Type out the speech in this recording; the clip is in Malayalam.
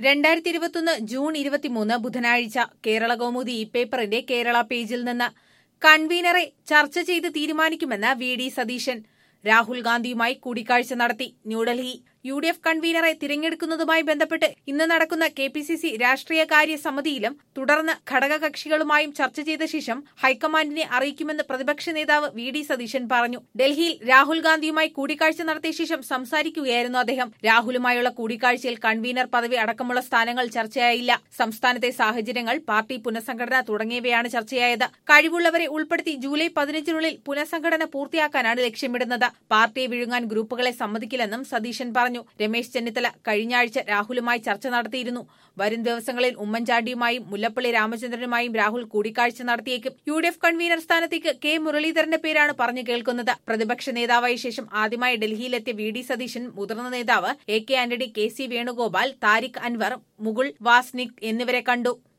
രണ്ടായിരത്തി ഇരുപത്തൊന്ന് ജൂൺ ഇരുപത്തിമൂന്ന് ബുധനാഴ്ച കേരള കൗമുദി ഈ പേപ്പറിന്റെ കേരള പേജിൽ നിന്ന് കൺവീനറെ ചർച്ച ചെയ്ത് തീരുമാനിക്കുമെന്ന് വി ഡി സതീശൻ രാഹുൽ ഗാന്ധിയുമായി കൂടിക്കാഴ്ച നടത്തി ന്യൂഡൽഹി യു ഡി എഫ് കൺവീനറെ തിരഞ്ഞെടുക്കുന്നതുമായി ബന്ധപ്പെട്ട് ഇന്ന് നടക്കുന്ന കെ പി സി സി രാഷ്ട്രീയകാര്യ സമിതിയിലും തുടർന്ന് ഘടകകക്ഷികളുമായും ചർച്ച ചെയ്ത ശേഷം ഹൈക്കമാൻഡിനെ അറിയിക്കുമെന്ന് പ്രതിപക്ഷ നേതാവ് വി ഡി സതീശൻ പറഞ്ഞു ഡൽഹിയിൽ രാഹുൽ ഗാന്ധിയുമായി കൂടിക്കാഴ്ച നടത്തിയ ശേഷം സംസാരിക്കുകയായിരുന്നു അദ്ദേഹം രാഹുലുമായുള്ള കൂടിക്കാഴ്ചയിൽ കൺവീനർ പദവി അടക്കമുള്ള സ്ഥാനങ്ങൾ ചർച്ചയായില്ല സംസ്ഥാനത്തെ സാഹചര്യങ്ങൾ പാർട്ടി പുനഃസംഘടന തുടങ്ങിയവയാണ് ചർച്ചയായത് കഴിവുള്ളവരെ ഉൾപ്പെടുത്തി ജൂലൈ പതിനഞ്ചിനുള്ളിൽ പുനഃസംഘടന പൂർത്തിയാക്കാനാണ് ലക്ഷ്യമിടുന്നത് പാർട്ടിയെ വിഴുങ്ങാൻ ഗ്രൂപ്പുകളെ സമ്മതിക്കില്ലെന്നും സതീശൻ പറഞ്ഞു രമേശ് ചെന്നിത്തല കഴിഞ്ഞ ആഴ്ച രാഹുലുമായി ചർച്ച നടത്തിയിരുന്നു വരും ദിവസങ്ങളിൽ ഉമ്മൻചാണ്ടിയുമായും മുല്ലപ്പള്ളി രാമചന്ദ്രനുമായും രാഹുൽ കൂടിക്കാഴ്ച നടത്തിയേക്കും യു ഡി എഫ് കൺവീനർ സ്ഥാനത്തേക്ക് കെ മുരളീധരന്റെ പേരാണ് പറഞ്ഞു കേൾക്കുന്നത് പ്രതിപക്ഷ നേതാവായ ശേഷം ആദ്യമായി ഡൽഹിയിലെത്തിയ വി ഡി സതീശൻ മുതിർന്ന നേതാവ് A K Antony K C Venugopal Tariq Anwar Mukul Wasnik എന്നിവരെ കണ്ടു